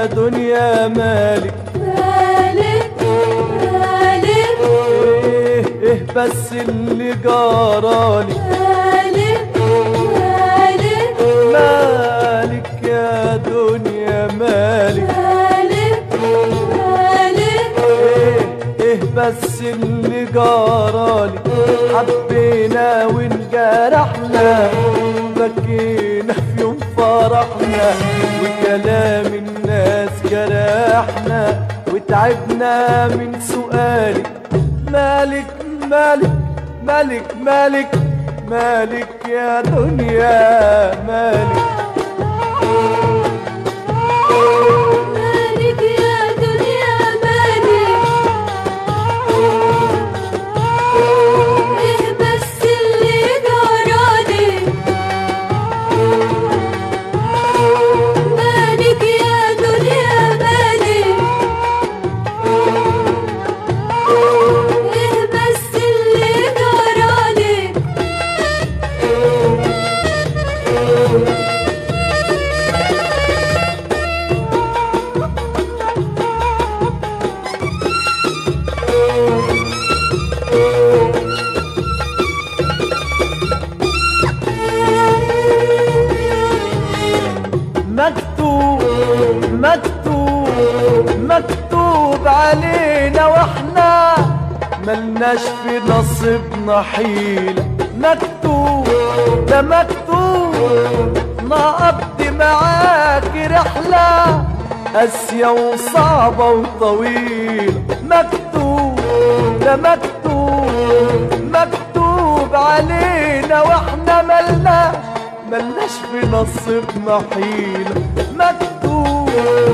دنيا مالك مالك مالك ايه ايه بس اللي جرالي مالك مالك مالك يا دنيا مالك مالك مالك ايه ايه بس اللي جرالي حبينا وانجرحنا بكينا في يوم فرحنا وكلام الناس جرحنا وتعبنا من سؤالك مالك مالك مالك مالك مالك يا دنيا مالك مالك يا دنيا مالك ايه بس اللي جرالي مالك يا دنيا مالك ايه بس اللي جرالي مكتوب مكتوب مكتوب علينا واحنا ملناش في نصيبنا حيلة مكتوب ده مكتوب نقضي معاك رحلة قاسية وصعبة وطويلة مكتوب ده مكتوب مكتوب علينا واحنا ملناش ملناش في نصيبنا حيلة مكتوب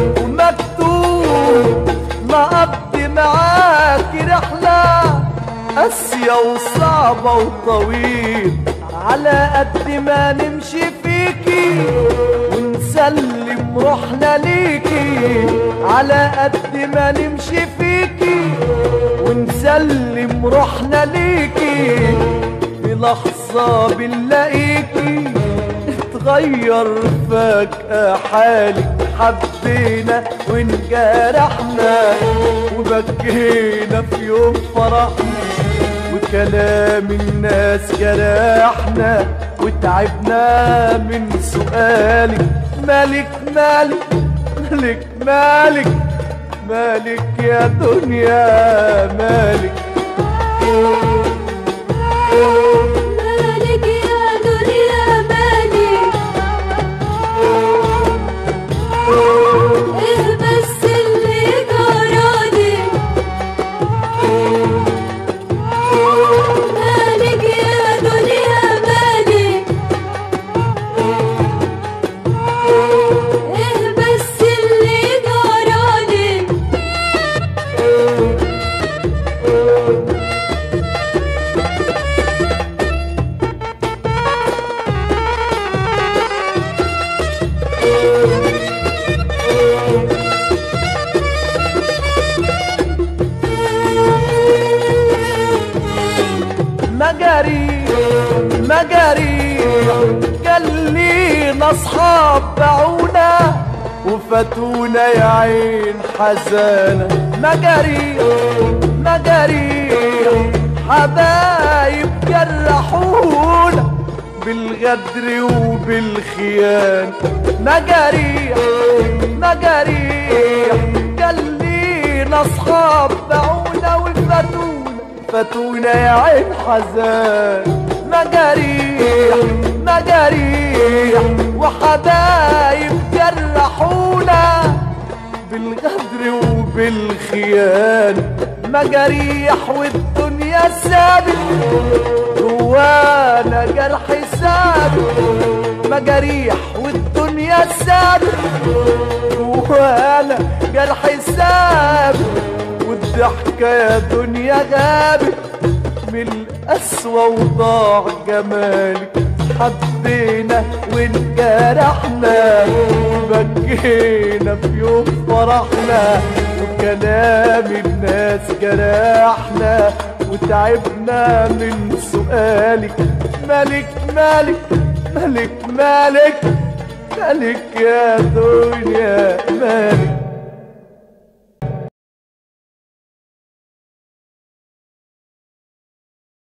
ومكتوب نقضي معاك رحلة قاسية وصعبة وطويل على قد ما نمشي فيكي ونسلم روحنا ليكي على قد ما نمشي فيكي ونسلم روحنا ليكي في لحظة بنلاقيكي اتغير فجأة حالك حبينا وانجرحنا وبكينا في يوم فرحنا وكلام الناس جرحنا وتعبنا من سؤالك مالك مالك مالك مالك مالك يا دنيا مالك مالك يا دنيا مالك ايه بس اللي جرالي مالك يا دنيا مالك ايه بس اللي جرالي مجاري مجاري قال لينا اصحاب باعونا وفاتونا يا عين حزانة مجاري مجاري حبايب جرحونا بالغدر وبالخيانة مجاري مجاري قال لينا اصحاب باعونا وفاتونا فاتونا يا عين حزان مجاريح مجاريح وحبايب جرحونا بالغدر وبالخيانة مجاريح والدنيا سابت جوانا جرح ثابت مجاريح والدنيا سابت جوانا جرح ثابت والضحكة يا دنيا غابت من القسوة وضاع جمالك حبينا وانجرحنا بكينا في يوم فرحنا وكلام الناس جرحنا وتعبنا من سؤالك مالك مالك مالك مالك مالك يا دنيا مالك